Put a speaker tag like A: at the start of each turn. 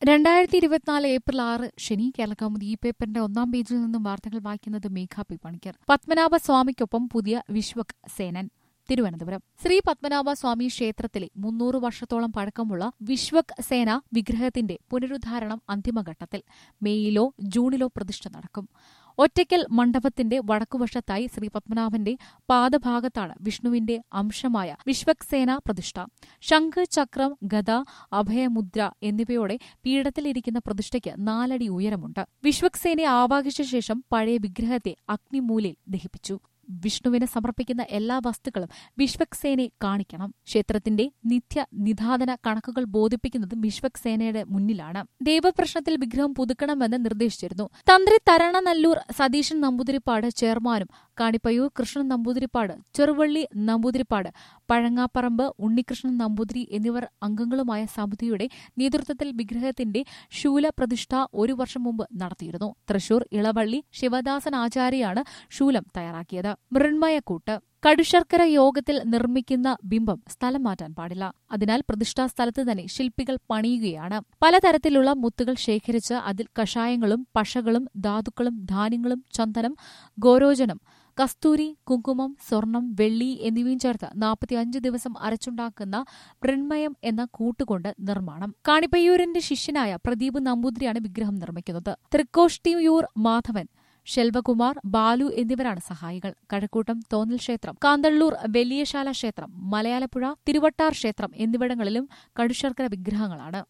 A: രണ്ടായിരത്തി ഇരുപത്തിനാല് ഏപ്രിൽ ആറ് ശനി കേരളകൗമുദി ഈ പേപ്പറിന്റെ ഒന്നാം പേജിൽ നിന്നും വാർത്തകൾ വായിക്കുന്നത് മേഘ പി പണിക്കർ പത്മനാഭ സ്വാമിക്കൊപ്പം പുതിയ വിശ്വക് സേനൻ തിരുവനന്തപുരം ശ്രീ പത്മനാഭ സ്വാമി ക്ഷേത്രത്തിലെ മുന്നൂറ് വർഷത്തോളം പഴക്കമുള്ള വിശ്വക് സേന വിഗ്രഹത്തിന്റെ പുനരുദ്ധാരണം അന്തിമഘട്ടത്തിൽ മെയ്യിലോ ജൂണിലോ പ്രതിഷ്ഠ നടക്കും ഒറ്റയ്ക്കൽ മണ്ഡപത്തിന്റെ വടക്കുവശത്തായി ശ്രീ പത്മനാഭന്റെ പാദഭാഗത്താണ് വിഷ്ണുവിന്റെ അംശമായ വിശ്വക്സേന പ്രതിഷ്ഠ ശംഖ് ചക്രം ഗദ അഭയമുദ്ര എന്നിവയോടെ പീഠത്തിലിരിക്കുന്ന പ്രതിഷ്ഠയ്ക്ക് നാലടി ഉയരമുണ്ട് വിശ്വക്സേനയെ ആവാഹിച്ച ശേഷം പഴയ വിഗ്രഹത്തെ അഗ്നിമൂലയിൽ ദഹിപ്പിച്ചു വിഷ്ണുവിന് സമർപ്പിക്കുന്ന എല്ലാ വസ്തുക്കളും വിശ്വക്സേനയെ കാണിക്കണം ക്ഷേത്രത്തിന്റെ നിത്യ നിധാതന കണക്കുകൾ ബോധിപ്പിക്കുന്നത് വിശ്വക്സേനയുടെ മുന്നിലാണ് ദേവപ്രശ്നത്തിൽ വിഗ്രഹം പുതുക്കണമെന്ന് നിർദ്ദേശിച്ചിരുന്നു തന്ത്രി തരണനല്ലൂർ സതീശൻ നമ്പൂതിരിപ്പാട് ചെയർമാനും കാണിപ്പയ്യൂർ കൃഷ്ണൻ നമ്പൂതിരിപ്പാട് ചെറുവള്ളി നമ്പൂതിരിപ്പാട് പഴങ്ങാപ്പറമ്പ് ഉണ്ണികൃഷ്ണൻ നമ്പൂതിരി എന്നിവർ അംഗങ്ങളുമായ സമിതിയുടെ നേതൃത്വത്തിൽ വിഗ്രഹത്തിന്റെ ശൂലപ്രതിഷ്ഠ ഒരു വർഷം മുമ്പ് നടത്തിയിരുന്നു തൃശൂർ ഇളവള്ളി ശിവദാസൻ ആചാര്യയാണ് ശൂലം തയ്യാറാക്കിയത് മൃണ്മയക്കൂട്ട് കടുശർക്കര യോഗത്തിൽ നിർമ്മിക്കുന്ന ബിംബം സ്ഥലം മാറ്റാൻ പാടില്ല അതിനാൽ പ്രതിഷ്ഠാ സ്ഥലത്ത് തന്നെ ശില്പികൾ പണിയുകയാണ് പലതരത്തിലുള്ള മുത്തുകൾ ശേഖരിച്ച് അതിൽ കഷായങ്ങളും പശകളും ധാതുക്കളും ധാന്യങ്ങളും ചന്ദനം ഗോരോചനം കസ്തൂരി കുങ്കുമം സ്വർണം വെള്ളി എന്നിവയും ചേർത്ത് നാൽപ്പത്തിയഞ്ച് ദിവസം അരച്ചുണ്ടാക്കുന്ന മൃണ്മയം എന്ന കൂട്ടുകൊണ്ട് നിർമ്മാണം കാണിപ്പയ്യൂരിന്റെ ശിഷ്യനായ പ്രദീപ് നമ്പൂതിരിയാണ് വിഗ്രഹം നിർമ്മിക്കുന്നത് തൃക്കോഷ്ടിയൂർ മാധവൻ ശെൽവകുമാർ ബാലു എന്നിവരാണ് സഹായികൾ കഴക്കൂട്ടം തോന്നൽ ക്ഷേത്രം കാന്തള്ളൂർ വലിയശാല ക്ഷേത്രം മലയാലപ്പുഴ തിരുവട്ടാർ ക്ഷേത്രം എന്നിവിടങ്ങളിലും കടുശർക്കര വിഗ്രഹങ്ങളാണ്